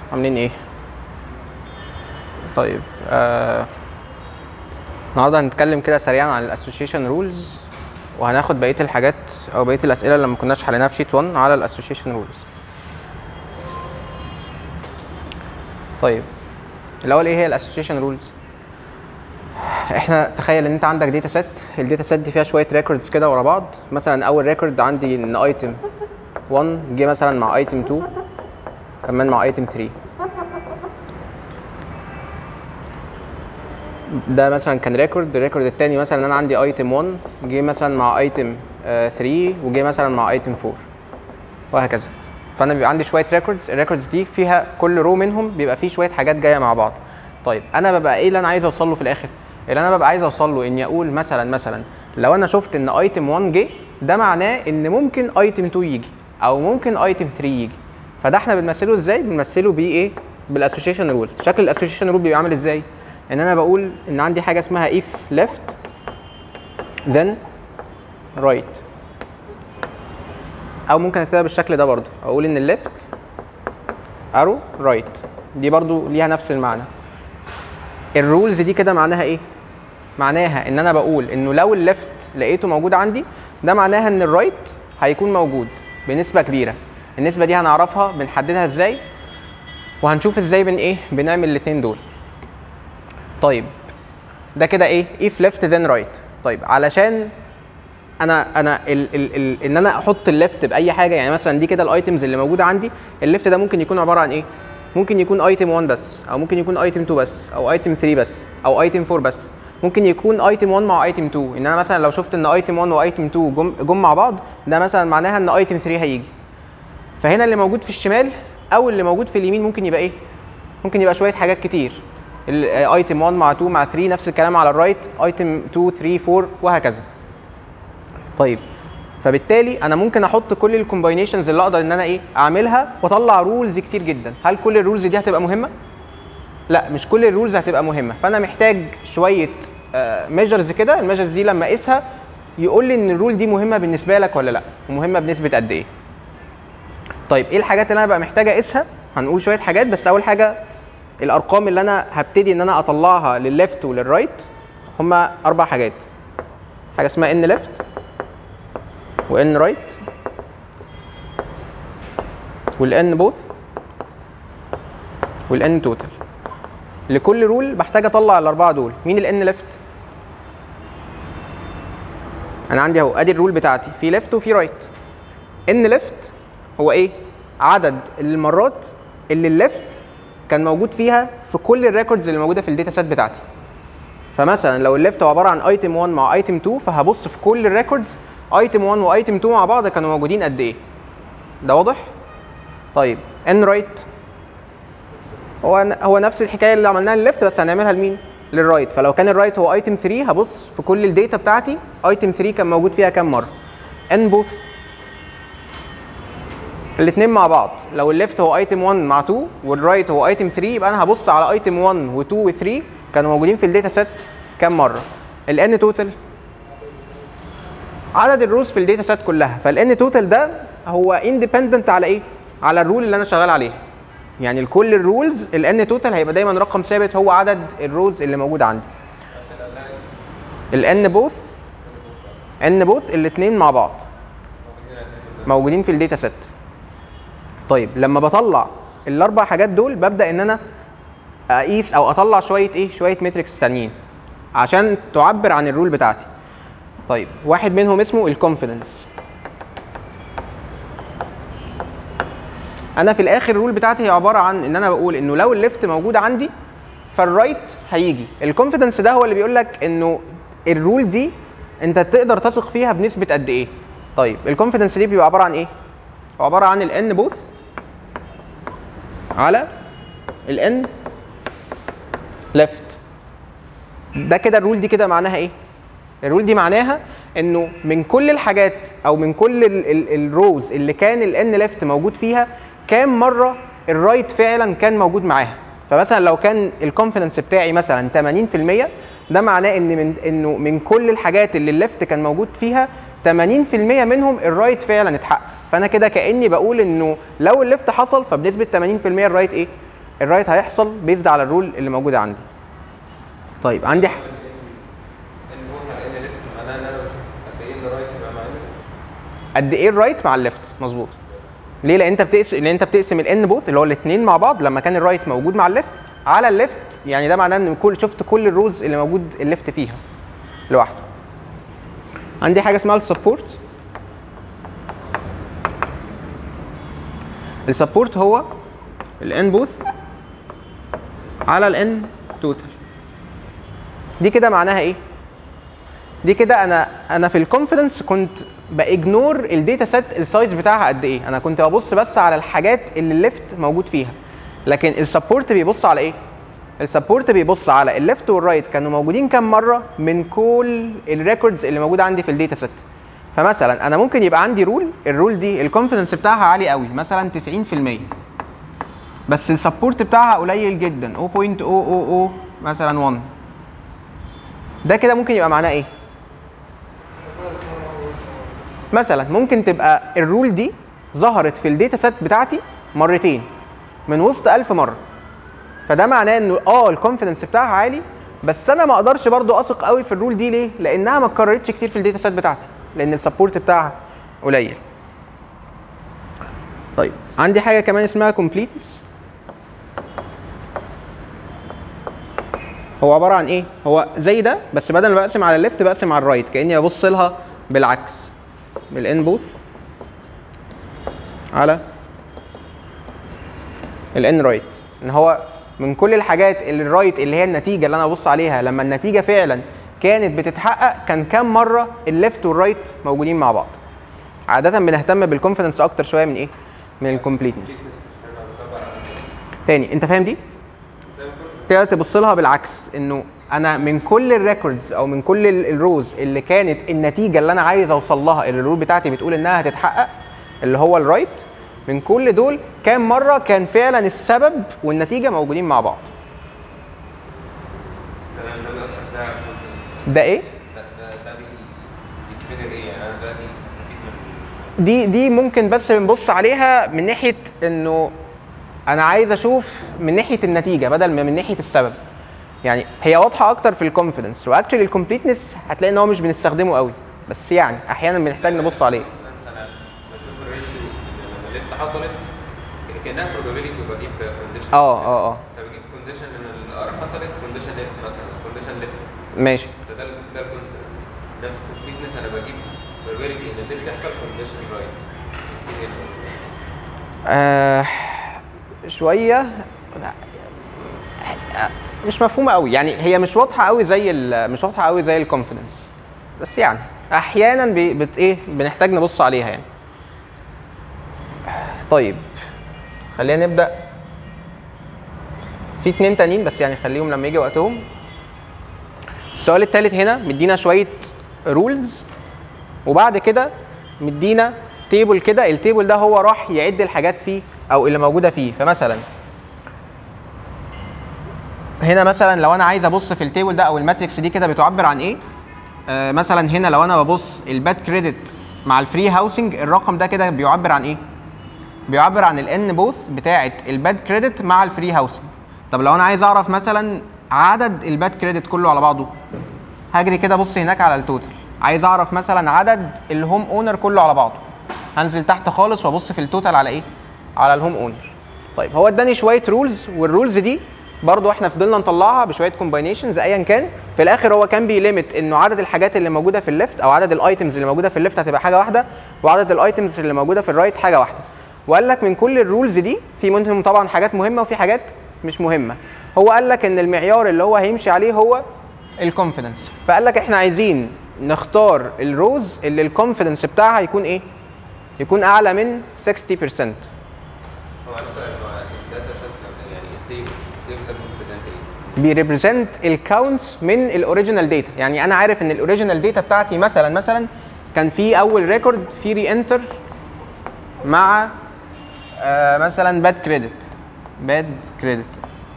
عاملين ايه طيب آه... النهارده هنتكلم كده سريعا عن الاسوشيشن رولز وهناخد بقيه الحاجات او بقيه الاسئله اللي ما كناش حليناها في شيت 1 على الاسوشيشن رولز طيب الاول ايه هي الاسوشيشن رولز احنا تخيل ان انت عندك داتا سيت الداتا سيت دي فيها شويه ريكوردز كده ورا بعض مثلا اول ريكورد عندي ان ايتم 1 جه مثلا مع ايتم 2 كمان مع ايتم 3 ده مثلا كان ريكورد الريكورد التاني مثلا ان انا عندي ايتم 1 جه مثلا مع ايتم 3 وجه مثلا مع ايتم 4 وهكذا فانا بيبقى عندي شويه ريكوردز الريكوردز دي فيها كل رو منهم بيبقى فيه شويه حاجات جايه مع بعض طيب انا ببقى ايه اللي انا عايز اوصل له في الاخر اللي انا ببقى عايز اوصل له اني اقول مثلا مثلا لو انا شفت ان ايتم 1 جه ده معناه ان ممكن ايتم 2 يجي او ممكن ايتم 3 يجي فده احنا بنمثله ازاي بنمثله بايه ايه بالاسوشيشن رول شكل الاسوشيشن رول بيبقى عامل ازاي ان انا بقول ان عندي حاجه اسمها if left then right او ممكن اكتبها بالشكل ده برضو اقول ان الليفت ارو رايت دي برضو ليها نفس المعنى الرولز دي كده معناها ايه معناها ان انا بقول انه لو الليفت لقيته موجود عندي ده معناها ان الرايت هيكون موجود بنسبه كبيره النسبه دي هنعرفها بنحددها ازاي وهنشوف ازاي بن ايه بنعمل الاثنين دول طيب ده كده ايه if left then right طيب علشان انا انا ال ال ال ان انا احط الليفت باي حاجه يعني مثلا دي كده الايتمز اللي موجوده عندي الليفت ده ممكن يكون عباره عن ايه ممكن يكون ايتم 1 بس او ممكن يكون ايتم 2 بس او ايتم 3 بس او ايتم 4 بس ممكن يكون ايتم 1 مع ايتم 2 ان انا مثلا لو شفت ان ايتم 1 وايتم 2 جم, جم مع بعض ده مثلا معناها ان ايتم 3 هيجي فهنا اللي موجود في الشمال او اللي موجود في اليمين ممكن يبقى ايه ممكن يبقى شويه حاجات كتير ايتم 1 مع 2 مع 3 نفس الكلام على الرايت ايتم 2 3 4 وهكذا طيب فبالتالي انا ممكن احط كل الكومباينيشنز اللي اقدر ان انا ايه اعملها واطلع رولز كتير جدا هل كل الرولز دي هتبقى مهمه لا مش كل الرولز هتبقى مهمه فانا محتاج شويه ميجرز كده الميجرز دي لما اقيسها يقول لي ان الرول دي مهمه بالنسبه لك ولا لا ومهمه بنسبه قد ايه طيب ايه الحاجات اللي انا بقى محتاج اقيسها هنقول شويه حاجات بس اول حاجه الارقام اللي انا هبتدي ان انا اطلعها للليفت وللرايت هما اربع حاجات حاجه اسمها ان ليفت وان رايت والان بوث والان توتال لكل رول بحتاج اطلع الاربعه دول مين الان ليفت انا عندي اهو ادي الرول بتاعتي في ليفت وفي رايت ان ليفت هو ايه عدد المرات اللي الليفت كان موجود فيها في كل الريكوردز اللي موجوده في الداتا سيت بتاعتي فمثلا لو الليفت هو عباره عن ايتم 1 مع ايتم 2 فهبص في كل الريكوردز ايتم 1 وايتم 2 مع بعض كانوا موجودين قد ايه ده واضح طيب ان رايت هو هو نفس الحكايه اللي عملناها للليفت بس هنعملها لمين للرايت فلو كان الرايت هو ايتم 3 هبص في كل الداتا بتاعتي ايتم 3 كان موجود فيها كام مره ان بوث الاثنين مع بعض لو الليفت هو ايتم 1 مع 2 والرايت هو ايتم 3 يبقى انا هبص على ايتم 1 و2 و3 كانوا موجودين في الداتا سيت كام مره الان توتال عدد الروز في الداتا سيت كلها فالان توتال ده هو اندبندنت على ايه على الرول اللي انا شغال عليها يعني لكل الرولز الان توتال هيبقى دايما رقم ثابت هو عدد الروز اللي موجود عندي الان بوث ان بوث الاثنين مع بعض موجودين في الداتا سيت طيب لما بطلع الاربع حاجات دول ببدا ان انا اقيس او اطلع شويه ايه شويه ماتريكس تانيين عشان تعبر عن الرول بتاعتي طيب واحد منهم اسمه الكونفيدنس انا في الاخر الرول بتاعتي هي عباره عن ان انا بقول انه لو الليفت موجود عندي فالرايت هيجي الكونفيدنس ده هو اللي بيقول لك انه الرول دي انت تقدر تثق فيها بنسبه قد ايه طيب الكونفيدنس دي بيبقى عباره عن ايه عباره عن الان بوث على الان ليفت ده كده الرول دي كده معناها ايه الرول دي معناها انه من كل الحاجات او من كل الروز اللي كان الان ليفت موجود فيها كام مره الرايت فعلا كان موجود معاها فمثلا لو كان الكونفيدنس بتاعي مثلا 80% ده معناه ان من انه من كل الحاجات اللي الليفت كان موجود فيها 80% منهم الرايت فعلا اتحقق فانا كده كاني بقول انه لو الليفت حصل فبنسبه 80% الرايت ايه الرايت هيحصل بيزد على الرول اللي موجوده عندي طيب عندي ح- النور على ان ليفت معناه ان انا بشوف قد ايه اللي رايت هيبقى معايا قد ايه الرايت مع الليفت مظبوط ليه لان انت بتقسم لان انت بتقسم الان بوث اللي هو الاثنين مع بعض لما كان الرايت موجود مع الليفت على الليفت يعني ده معناه ان كل شفت كل الرولز اللي موجود الليفت فيها لوحده عندي حاجه اسمها السبورت السبورت هو الان بوث على الان توتال دي كده معناها ايه دي كده انا انا في الكونفيدنس كنت باجنور الداتا سيت السايز بتاعها قد ايه انا كنت ببص بس على الحاجات اللي الليفت موجود فيها لكن السبورت بيبص على ايه السبورت بيبص على الليفت والرايت كانوا موجودين كام مره من كل الريكوردز اللي موجوده عندي في الداتا سيت فمثلا انا ممكن يبقى عندي رول الرول دي الكونفيدنس بتاعها عالي قوي مثلا 90% بس السبورت بتاعها قليل جدا 0.000 مثلا 1 ده كده ممكن يبقى معناه ايه مثلا ممكن تبقى الرول دي ظهرت في الداتا سيت بتاعتي مرتين من وسط 1000 مره فده معناه انه اه الكونفيدنس بتاعها عالي بس انا ما اقدرش برضو اثق قوي في الرول دي ليه لانها ما اتكررتش كتير في الداتا سيت بتاعتي لان السبورت بتاعها قليل طيب عندي حاجه كمان اسمها completeness هو عباره عن ايه هو زي ده بس بدل ما بقسم على الليفت بقسم على الرايت كاني ببص لها بالعكس بالان بوث على الان رايت ان هو من كل الحاجات اللي الرايت اللي هي النتيجه اللي انا ببص عليها لما النتيجه فعلا كانت بتتحقق كان كام مره الليفت والرايت موجودين مع بعض عاده بنهتم بالكونفيدنس اكتر شويه من ايه من الكومبليتنس تاني انت فاهم دي تقدر تبص لها بالعكس انه انا من كل الريكوردز او من كل ال- الروز اللي كانت النتيجه اللي انا عايز اوصل لها اللي الرول بتاعتي بتقول انها هتتحقق اللي هو الرايت من كل دول كام مره كان فعلا السبب والنتيجه موجودين مع بعض تمام ده بيأثر ده ده ايه ده ده ده بي- بيتفيدر ايه يعني انا دلوقتي هستفيد من دي دي ممكن بس بنبص عليها من ناحيه انه انا عايز اشوف من ناحيه النتيجه بدل ما من ناحيه السبب يعني هي واضحه اكتر في الكونفيدنس واكشلي الكومبليتنس هتلاقي ان هو مش بنستخدمه قوي بس يعني احيانا بنحتاج نبص عليه مثلا انا بشوف الريشيو لما الليفت حصلت كانها probability وبجيب كونديشن اه اه اه فبجيب كونديشن ان الار حصلت كونديشن ليفت مثلا كونديشن ليفت ماشي فده ال- ده الكونفدنس ده في الكومبليتنس انا بجيب probability ان الليفت يحصل كونديشن رايت آه شويه مش مفهومه قوي يعني هي مش واضحه قوي زي ال- مش واضحه قوي زي الكونفيدنس بس يعني احيانا بي- بت ايه بنحتاج نبص عليها يعني طيب خلينا نبدا في اتنين تانيين بس يعني خليهم لما يجي وقتهم السؤال التالت هنا مدينا شويه رولز وبعد كده مدينا تيبل كده التيبل ده هو راح يعد الحاجات فيه او اللي موجوده فيه فمثلا هنا مثلا لو انا عايز ابص في التيبل ده او الماتريكس دي كده بتعبر عن ايه آه مثلا هنا لو انا ببص الباد كريدت مع الفري هاوسنج الرقم ده كده بيعبر عن ايه بيعبر عن الان بوث بتاعه الباد كريدت مع الفري هاوسنج طب لو انا عايز اعرف مثلا عدد الباد كريدت كله على بعضه هجري كده بص هناك على التوتال عايز اعرف مثلا عدد الهوم اونر كله على بعضه هنزل تحت خالص وابص في التوتال على ايه على الهوم اونر طيب هو اداني شويه رولز والرولز دي برضو احنا فضلنا نطلعها بشويه كومباينيشنز ايا كان في الاخر هو كان بيليمت انه عدد الحاجات اللي موجوده في الليفت او عدد الايتمز اللي موجوده في الليفت هتبقى حاجه واحده وعدد الايتمز اللي موجوده في الرايت حاجه واحده وقال لك من كل الرولز دي في منهم طبعا حاجات مهمه وفي حاجات مش مهمه هو قال لك ان المعيار اللي هو هيمشي عليه هو الكونفيدنس فقال لك احنا عايزين نختار الروز اللي الكونفيدنس بتاعها يكون ايه يكون اعلى من 60% هو معلش سؤال هو الداتا سيت يعني التيبل التيبل ده بيريبريزنت ايه؟ بيريبريزنت الكاونتس من الاوريجينال داتا يعني انا عارف ان الاوريجينال داتا بتاعتي مثلا مثلا كان في اول ريكورد في ري انتر مع آه مثلا باد كريدت باد كريدت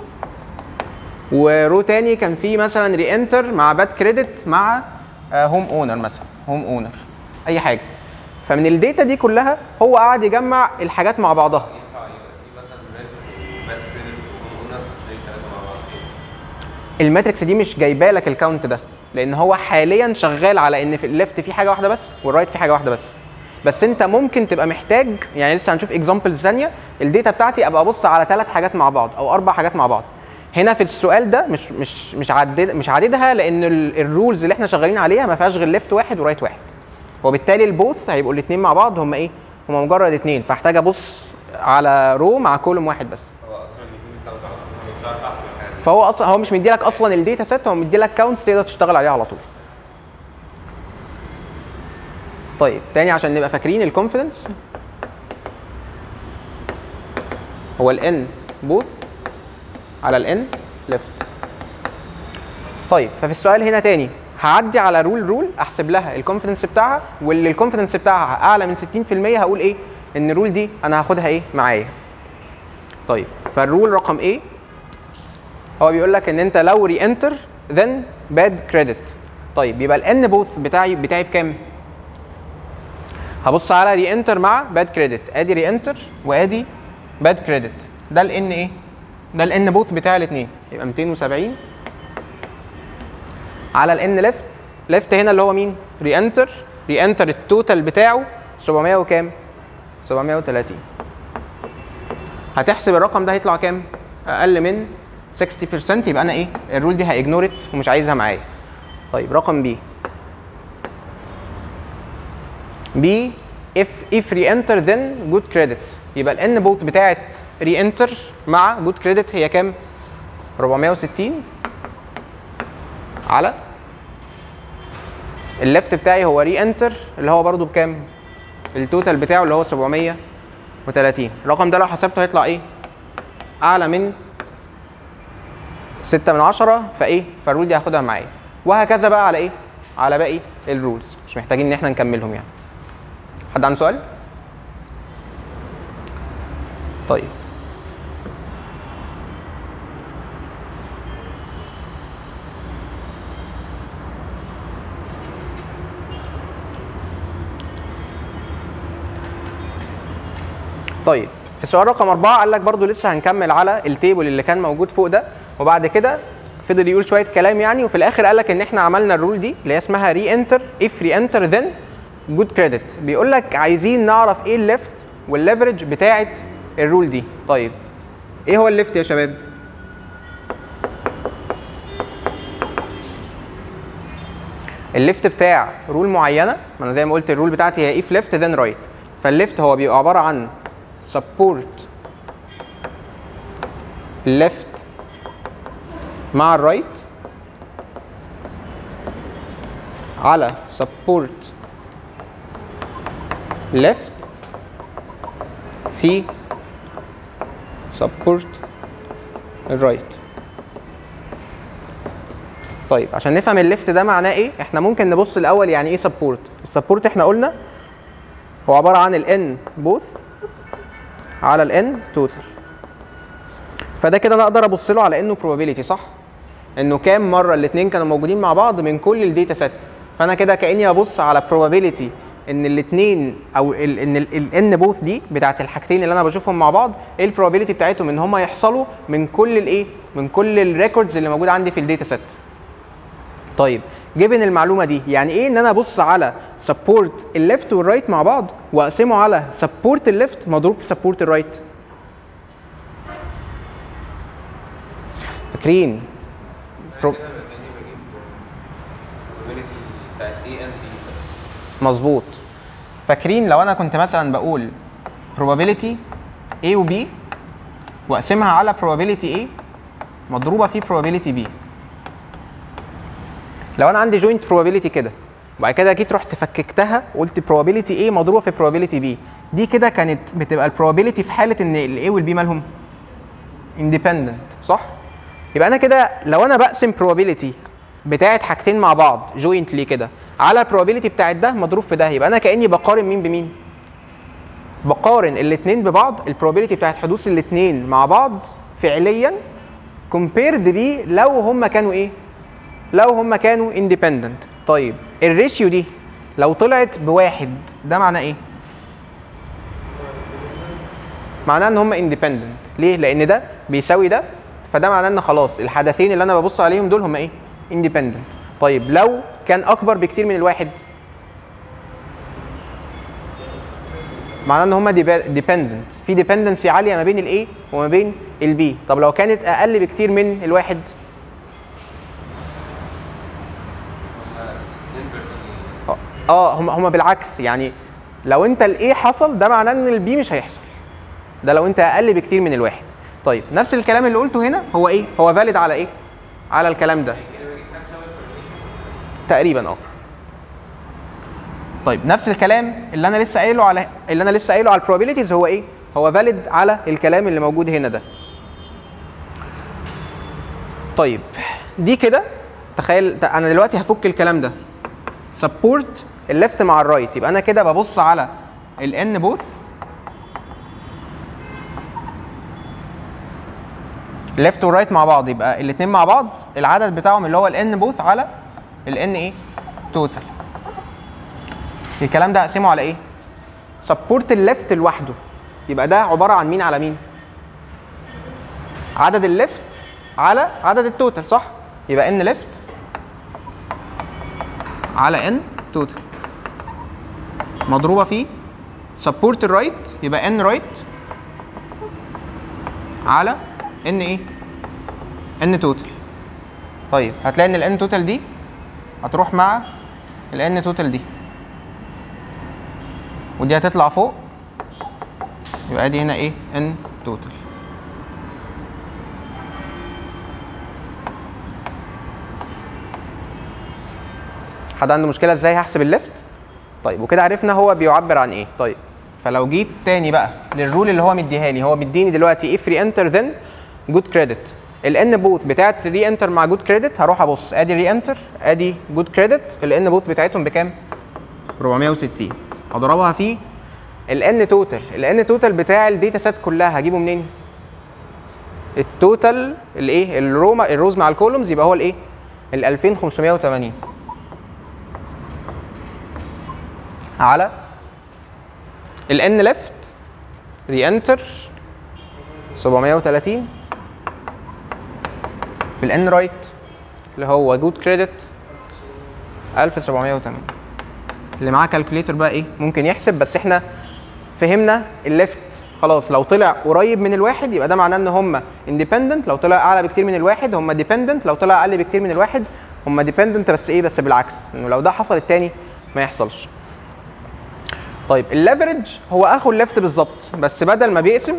ورو تاني كان في مثلا ري انتر مع باد كريدت مع هوم اونر مثلا هوم اونر اي حاجه فمن الداتا دي كلها هو قعد يجمع الحاجات مع بعضها ينفع يبقى في مثلا ريد باد كريدت وهوم هنا ازاي ثلاثه مع بعض الماتريكس دي مش جايبه لك الكاونت ده لان هو حاليا شغال على ان في الليفت في حاجه واحده بس والرايت في حاجه واحده بس بس انت ممكن تبقى محتاج يعني لسه هنشوف اكزامبلز ثانيه الداتا بتاعتي ابقى ابص على ثلاث حاجات مع بعض او اربع حاجات مع بعض هنا في السؤال ده مش مش مش عدد مش عددها لان ال- الرولز اللي احنا شغالين عليها ما فيهاش غير ليفت واحد ورايت واحد وبالتالي البوث هيبقوا الاثنين مع بعض هم ايه هم مجرد اثنين فاحتاج ابص على رو مع كولوم واحد بس هو اصلا بيكون كاونت على طول انا مش عارف احسب الحاجه دي فهو اصلا هو مش مديلك اصلا الداتا سيت هو مديلك كاونتس تقدر تشتغل عليها على طول طيب تاني عشان نبقى فاكرين الكونفيدنس هو الان بوث على الان ليفت طيب ففي السؤال هنا تاني هعدي على رول رول احسب لها الكونفيدنس بتاعها واللي الكونفيدنس بتاعها اعلى من 60% هقول ايه ان الرول دي انا هاخدها ايه معايا طيب فالرول رقم ايه هو بيقول لك ان انت لو ري انتر ذن باد كريدت طيب يبقى الان بوث بتاعي بتاعي بكام؟ هبص على ري انتر مع باد كريدت ادي ري انتر وادي باد كريدت ده الان ايه؟ ده الان بوث بتاع الاثنين يبقى 270 على الان ليفت ليفت هنا اللي هو مين؟ ري انتر ري انتر التوتال بتاعه 700 وكام؟ 730 هتحسب الرقم ده هيطلع كام؟ اقل من 60% يبقى انا ايه؟ الرول دي هاجنورت ومش عايزها معايا. طيب رقم بي. بي if if re-enter then good credit يبقى الان بوث بتاعت re-enter مع good credit هي كام؟ 460 على الليفت بتاعي هو re-enter اللي هو برضو بكام؟ التوتال بتاعه اللي هو 730 الرقم ده لو حسبته هيطلع ايه؟ اعلى من 6 من 10 فايه فالرول دي هاخدها معايا وهكذا بقى على ايه على باقي الرولز مش محتاجين ان احنا نكملهم يعني حد عنده سؤال طيب طيب في سؤال رقم أربعة قال لك برضو لسه هنكمل على التيبل اللي كان موجود فوق ده وبعد كده فضل يقول شوية كلام يعني وفي الآخر قال لك إن إحنا عملنا الرول دي اللي هي اسمها ري انتر اف ري انتر ذن جود كريدت بيقول لك عايزين نعرف إيه الليفت والليفرج بتاعة الرول دي طيب إيه هو الليفت يا شباب؟ الليفت بتاع رول معينه ما انا زي ما قلت الرول بتاعتي هي اف ليفت ذن رايت فالليفت هو بيبقى عباره عن support left مع الرايت على support left في support الرايت طيب عشان نفهم الليفت ده معناه ايه احنا ممكن نبص الاول يعني ايه سبورت السبورت احنا قلنا هو عباره عن الان بوث على الان توتال فده كده انا اقدر ابص له على انه probability صح انه كام مره الاثنين كانوا موجودين مع بعض من كل الداتا سيت فانا كده كاني ببص على probability ان الاثنين او ال ان الان بوث دي بتاعت الحاجتين اللي انا بشوفهم مع بعض ايه البروبابيلتي بتاعتهم ان هم يحصلوا من كل الايه من كل الريكوردز اللي موجوده عندي في الداتا سيت طيب جيفن المعلومه دي يعني ايه ان انا ابص على سبورت الليفت والرايت مع بعض واقسمه على سبورت الليفت مضروب في سبورت الرايت فاكرين برو- كده كاني بجيب probability بتاعت A and B مظبوط فاكرين لو انا كنت مثلا بقول probability A و B واقسمها على probability A مضروبه في probability B لو انا عندي joint probability كده وبعد كده جيت رحت فككتها وقلت probability A مضروبه في probability B دي كده كانت بتبقى البروبابيلتي في حاله ان ال A وال B مالهم independent صح يبقى انا كده لو انا بقسم probability بتاعت حاجتين مع بعض jointly كده على probability بتاعت ده مضروب في ده يبقى انا كاني بقارن مين بمين بقارن الاثنين ببعض البروبابيلتي بتاعت حدوث الاثنين مع بعض فعليا compared بيه لو هم كانوا ايه لو هم كانوا independent طيب الريشيو دي لو طلعت بواحد ده معناه ايه معناه ان هم independent ليه لان ده بيساوي ده فده معناه ان خلاص الحدثين اللي انا ببص عليهم دول هم ايه اندبندنت طيب لو كان اكبر بكتير من الواحد معناه ان هم ديبندنت في ديبندنسي عاليه ما بين الاي وما بين البي طب لو كانت اقل بكتير من الواحد inversely اه هم هم بالعكس يعني لو انت الايه حصل ده معناه ان البي مش هيحصل ده لو انت اقل بكتير من الواحد طيب نفس الكلام اللي قلته هنا هو ايه هو فاليد على ايه على الكلام ده تقريبا اه طيب نفس الكلام اللي انا لسه قايله على اللي انا لسه قايله على البروبابيلتيز هو ايه هو فاليد على الكلام اللي موجود هنا ده طيب دي كده تخيل انا دلوقتي هفك الكلام ده سبورت الليفت مع الرايت يبقى انا كده ببص على الان بوث ليفت ورايت مع بعض يبقى الاثنين مع بعض العدد بتاعهم اللي هو الان بوث على الان ايه توتال الكلام ده هقسمه على ايه سبورت الليفت لوحده يبقى ده عباره عن مين على مين عدد الليفت على عدد التوتال صح يبقى ان ليفت على ان توتال مضروبه في سبورت الرايت يبقى ان رايت على ان ايه ان توتال طيب هتلاقي ان الان توتال دي هتروح مع الان توتال دي ودي هتطلع فوق يبقى دي هنا ايه ان توتال حد عنده مشكله ازاي هحسب الليفت طيب وكده عرفنا هو بيعبر عن ايه طيب فلو جيت تاني بقى للرول اللي هو مديها لي هو مديني دلوقتي if re enter then good credit الان بوث بتاعت ري انتر مع جود كريدت هروح ابص ادي ري انتر ادي جود كريدت الان بوث بتاعتهم بكام 460 هضربها في الان توتال الان توتال بتاع الداتا سيت كلها هجيبه منين التوتال الايه الروما الروز مع الكولومز يبقى هو الايه ال 2580 على الان ليفت ري انتر 730 في الان رايت اللي هو جود كريدت 1780 اللي معاه كالكوليتر بقى ايه ممكن يحسب بس احنا فهمنا الليفت خلاص لو طلع قريب من الواحد يبقى ده معناه ان هم اندبندنت لو طلع اعلى بكتير من الواحد هم ديبندنت لو طلع اقل بكتير من الواحد هم ديبندنت بس ايه بس بالعكس انه لو ده حصل التاني ما يحصلش طيب الليفرج هو اخو الليفت بالظبط بس بدل ما بيقسم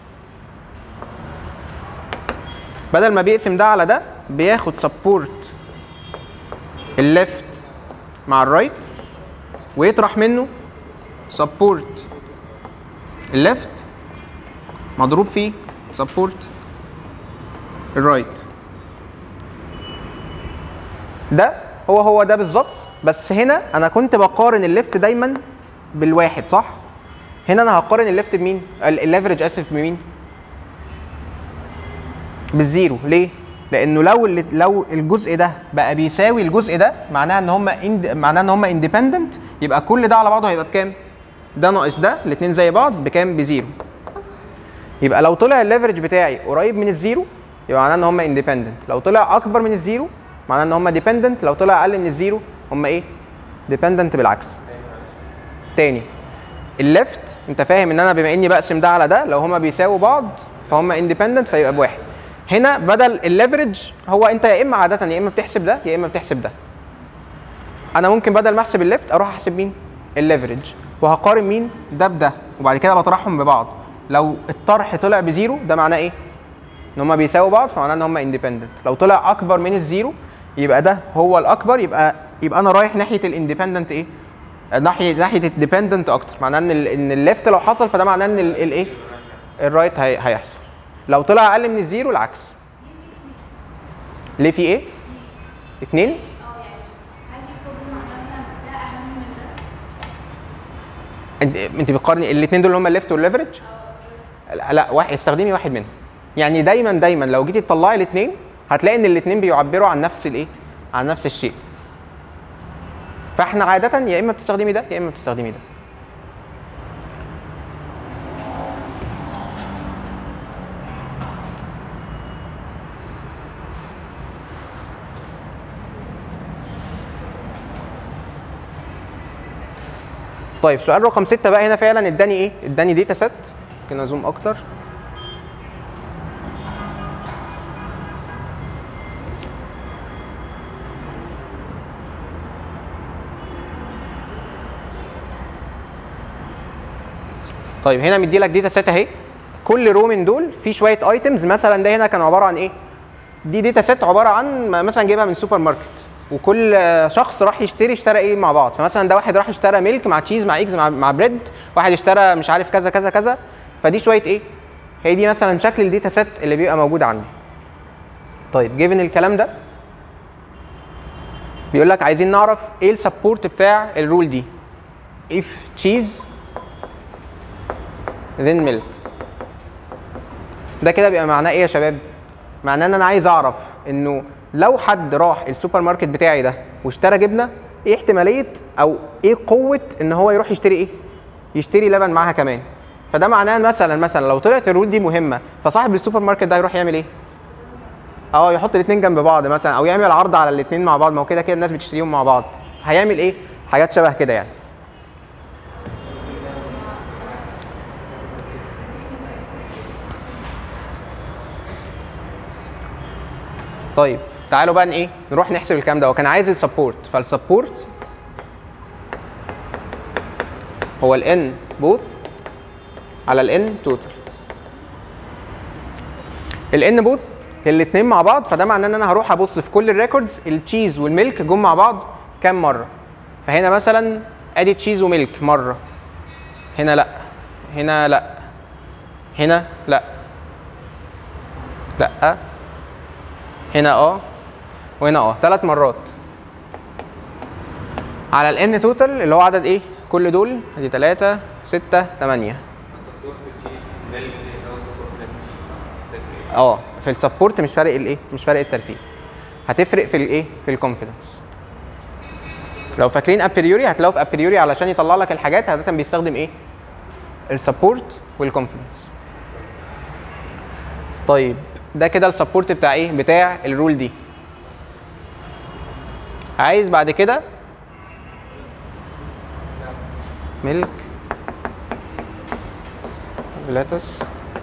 بدل ما بيقسم ده على ده بياخد سبورت الليفت مع الرايت ويطرح منه سبورت الليفت مضروب فيه سبورت الرايت ده هو هو ده بالظبط بس هنا انا كنت بقارن الليفت دايما بالواحد صح هنا انا هقارن الليفت بمين ال- الليفرج اسف بمين بالزيرو ليه لانه لو اللي لو الجزء ده بقى بيساوي الجزء ده معناها ان هم اند معناها ان هم اندبندنت يبقى كل ده على بعضه هيبقى بكام ده ناقص ده الاثنين زي بعض بكام بزيرو يبقى لو طلع الليفرج بتاعي قريب من الزيرو يبقى معناه ان هم اندبندنت لو طلع اكبر من الزيرو معناه ان هم ديبندنت لو طلع اقل من الزيرو هم ايه ديبندنت بالعكس تاني الليفت انت فاهم ان انا بما اني بقسم ده على ده لو هما بيساووا بعض فهم اندبندنت فيبقى بواحد هنا بدل الليفرج هو انت يا اما عاده يا اما بتحسب ده يا اما بتحسب ده انا ممكن بدل ما احسب الليفت اروح احسب مين الليفرج وهقارن مين ده بده وبعد كده بطرحهم ببعض لو الطرح طلع بزيرو ده معناه ايه ان هما بيساووا بعض فمعناه ان هما اندبندنت لو طلع اكبر من الزيرو يبقى ده هو الاكبر يبقى يبقى انا رايح ناحيه الاندبندنت ايه ناحيه ناحيه الديبندنت اكتر معناه ان ال ان الليفت لو حصل فده معناه ان ال- الايه الرايت هي هيحصل لو طلع اقل من الزيرو العكس ليه في ايه اتنين اه يعني هل في بروبلم معناها مثلا ده اهم من ده؟ انت انت بتقارني الاثنين دول اللي هم الليفت والليفرج لا لا واحد استخدمي واحد منهم يعني دايما دايما لو جيتي تطلعي الاثنين هتلاقي ان الاثنين بيعبروا عن نفس الايه عن نفس الشيء فاحنا عاده يا اما بتستخدمي ده يا اما بتستخدمي ده طيب سؤال رقم ستة بقى هنا فعلا اداني ايه؟ اداني داتا سيت ممكن ازوم اكتر طيب هنا مدي لك داتا سيت اهي كل رو من دول فيه شويه ايتمز مثلا ده هنا كان عباره عن ايه؟ دي داتا سيت عباره عن مثلا جايبها من سوبر ماركت وكل آه، شخص راح يشتري اشترى ايه مع بعض فمثلا ده واحد راح اشترى ميلك مع تشيز مع ايجز مع, مع بريد واحد اشترى مش عارف كذا كذا كذا فدي شويه ايه هي دي مثلا شكل الداتا سيت اللي بيبقى موجود عندي طيب جيفن الكلام ده بيقول لك عايزين نعرف ايه السبورت بتاع الرول دي if cheese then milk ده كده بيبقى معناه ايه يا شباب معناه ان انا عايز اعرف انه لو حد راح السوبر ماركت بتاعي ده واشترى جبنه ايه احتماليه او ايه قوه ان هو يروح يشتري ايه يشتري لبن معاها كمان فده معناه مثلا مثلا لو طلعت الرول دي مهمه فصاحب السوبر ماركت ده هيروح يعمل ايه اه يحط الاثنين جنب بعض مثلا او يعمل عرض على الاثنين مع بعض ما هو كده كده الناس بتشتريهم مع بعض هيعمل ايه حاجات شبه كده يعني طيب تعالوا بقى ن- ايه نروح نحسب الكلام ده هو كان عايز السبورت فالسبورت هو الان بوث على الان توتال الان بوث الاثنين مع بعض فده معناه ان انا هروح ابص في كل الريكوردز التشيز والميلك جم مع بعض كام مره فهنا مثلا ادي تشيز وميلك مره هنا لا هنا لا هنا لا لا هنا اه وهنا اه ثلاث مرات على الان توتال اللي هو عدد ايه كل دول ادي 3 6 8 سبورت تشيز ميلك او سبورت ميلك تشيز اه في السبورت مش فارق الايه مش فارق الترتيب هتفرق في الايه في الكونفيدنس لو فاكرين ابريوري هتلاقوا في ابريوري علشان يطلع لك الحاجات عاده بيستخدم ايه السبورت والكونفيدنس طيب ده كده السبورت بتاع ايه بتاع الرول دي عايز بعد كده ميلك لاتس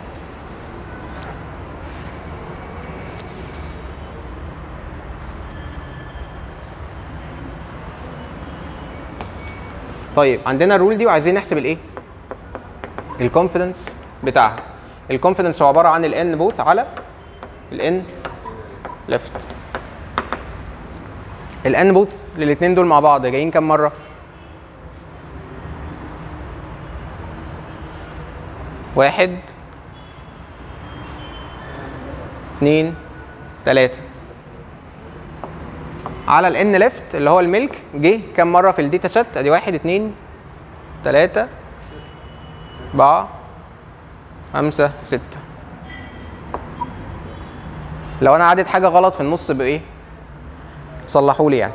طيب عندنا الرول دي وعايزين نحسب الايه الكونفيدنس بتاعها الكونفيدنس هو عباره عن الان بوث على الان ليفت الان بوث للاثنين دول مع بعض جايين كام مره واحد اتنين تلاتة على الان ليفت اللي هو الميلك جه كام مره في الداتا سيت ادي واحد اتنين تلاتة أربعة خمسة ستة لو أنا عدت حاجة غلط في النص بإيه؟ صلحوا لي يعني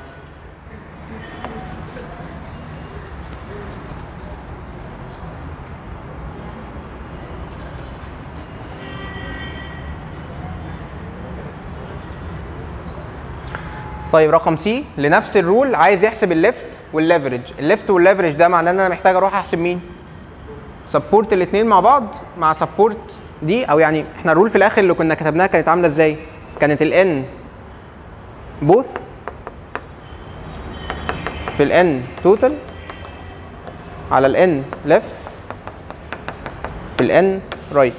طيب رقم سي لنفس الرول عايز يحسب الليفت والليفرج الليفت والليفرج ده معناه ان انا محتاج اروح احسب مين سبورت الاثنين مع بعض مع سبورت دي او يعني احنا الرول في الاخر اللي كنا كتبناها كانت عامله ازاي كانت الان بوث في الان توتال على الان ليفت في الان رايت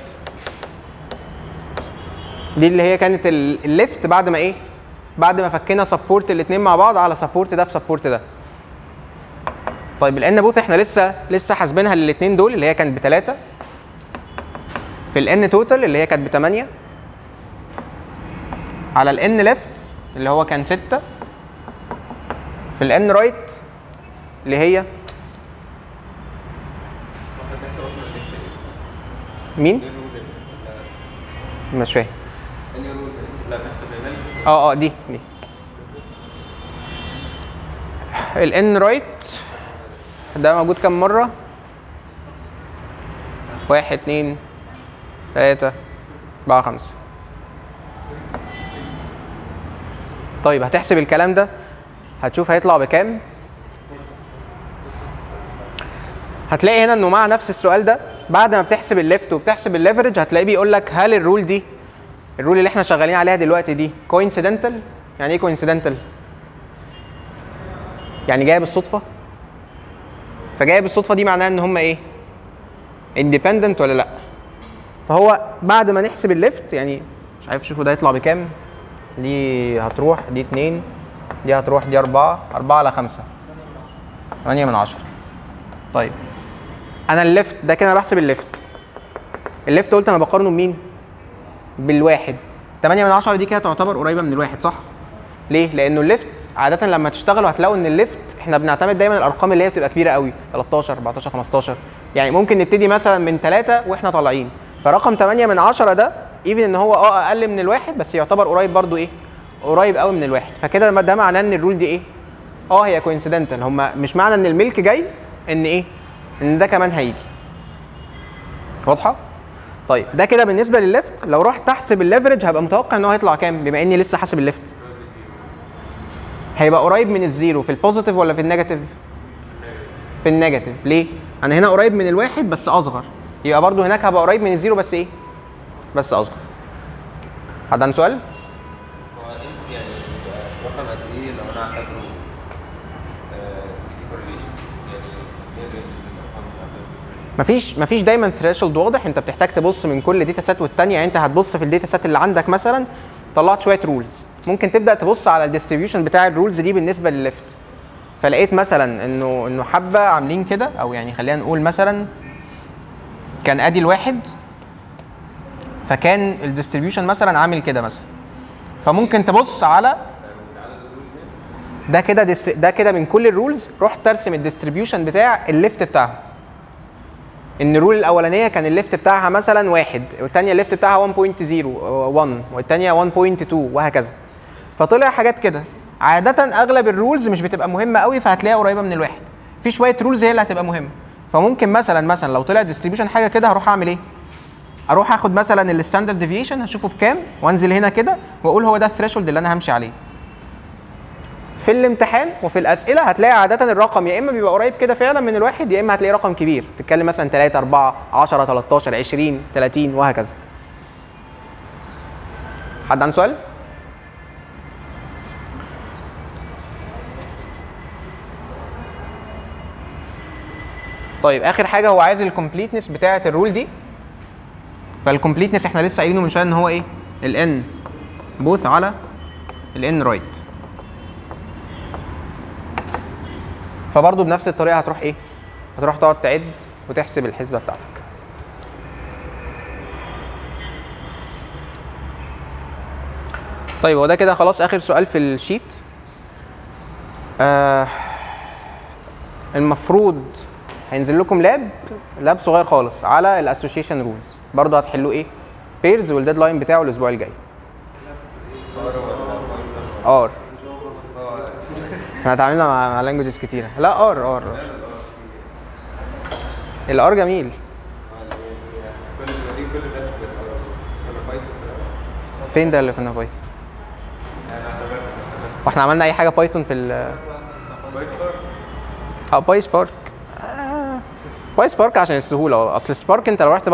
دي اللي هي كانت الليفت بعد ما ايه بعد ما فكينا سبورت الاثنين مع بعض على سبورت ده في سبورت ده طيب الان بوث احنا لسه لسه حاسبينها للاثنين دول اللي هي كانت بثلاثه في الان توتال اللي هي كانت بثمانيه على الان ليفت اللي هو كان سته في الان رايت اللي هي واحد نحسب اصلا ليش مين؟ ايه الرول مش فاهم انهي رول لا بنحسب الميلك اه اه دي دي الان رايت ده موجود كام مرة؟ واحد اتنين تلاتة أربعة خمسة طيب هتحسب الكلام ده هتشوف هيطلع بكام هتلاقي هنا انه مع نفس السؤال ده بعد ما بتحسب الليفت وبتحسب الليفرج هتلاقيه بيقول لك هل الرول دي الرول اللي احنا شغالين عليها دلوقتي دي كوينسيدنتال يعني ايه كوينسيدنتال يعني جايه بالصدفه فجايه بالصدفه دي معناها ان هم ايه اندبندنت ولا لا فهو بعد ما نحسب الليفت يعني مش عارف شوفوا ده يطلع بكام دي هتروح دي اتنين دي هتروح دي أربعة أربعة على خمسة تمانية من عشرة طيب أنا الليفت ده كده أنا بحسب الليفت الليفت قلت أنا بقارنه بمين؟ بالواحد 8 من 10 دي كده تعتبر قريبه من الواحد صح؟ ليه؟ لانه الليفت عاده لما تشتغلوا هتلاقوا ان الليفت احنا بنعتمد دايما الارقام اللي هي بتبقى كبيره قوي 13 14 15 يعني ممكن نبتدي مثلا من 3 واحنا طالعين فرقم 8 من 10 ده ايفن ان هو اه اقل من الواحد بس يعتبر قريب برضو ايه؟ قريب قوي من الواحد فكده ده معناه ان الرول دي ايه؟ اه هي كوينسيدنتال هم مش معنى ان الملك جاي ان ايه؟ ان ده كمان هيجي واضحه؟ طيب ده كده بالنسبه للليفت لو رحت احسب الليفرج هبقى متوقع ان هو هيطلع كام بما اني لسه حاسب الليفت هيبقى قريب من الزيرو في البوزيتيف ولا في النيجاتيف في النيجاتيف ليه انا هنا قريب من الواحد بس اصغر يبقى برضو هناك هبقى قريب من الزيرو بس ايه بس اصغر حد عنده سؤال هو انت يعني رقم قد ايه لو انا اعتبره في كورليشن يعني يقدر الارقام مفيش مفيش دايما ثريشولد واضح انت بتحتاج تبص من كل داتا سيت والتانيه يعني انت هتبص في الداتا سيت اللي عندك مثلا طلعت شويه رولز ممكن تبدا تبص على الديستريبيوشن بتاع الرولز دي بالنسبه للليفت فلقيت مثلا انه انه حبه عاملين كده او يعني خلينا نقول مثلا كان ادي الواحد فكان الديستريبيوشن مثلا عامل كده مثلا فممكن تبص على ده كده ديس- ده كده من كل الرولز رحت ترسم الديستريبيوشن بتاع الليفت بتاعها ان الرول الاولانيه كان الليفت بتاعها مثلا واحد والثانيه الليفت بتاعها 1.01 والثانيه 1.2 وهكذا فطلع حاجات كده عاده اغلب الرولز مش بتبقى مهمه قوي فهتلاقيها قريبه من الواحد في شويه رولز هي اللي هتبقى مهمه فممكن مثلا مثلا لو طلع ديستريبيوشن حاجه كده هروح اعمل ايه اروح اخد مثلا الستاندرد ديفيشن هشوفه بكام وانزل هنا كده واقول هو ده الثريشولد اللي انا همشي عليه في الامتحان وفي الاسئله هتلاقي عاده الرقم يا اما بيبقى قريب كده فعلا من الواحد يا اما هتلاقي رقم كبير تتكلم مثلا 3 4 10 13 20 30 وهكذا حد عنده سؤال طيب اخر حاجه هو عايز الكومبليتنس بتاعه الرول دي فالكومبليتنس احنا لسه قايلينه من شويه ان هو ايه الان بوث على الان رايت فبرضه بنفس الطريقه هتروح ايه هتروح تقعد تعد وتحسب الحسبه بتاعتك طيب هو ده كده خلاص اخر سؤال في الشيت آه المفروض هينزل لكم لاب لاب صغير خالص على الاسوشيشن رولز برضه هتحلوه ايه بيرز والديدلاين بتاعه الاسبوع الجاي ار احنا اتعاملنا مع, مع لانجوجز كتيره لا ار ار الار جميل كل دي كل الناس بتبقى كنا بايثون في الاول فين ده اللي كنا بايثون واحنا عملنا اي حاجه بايثون في ال بايثون اه باي سبارك آه باي سبارك عشان السهوله اصل سبارك انت لو رحت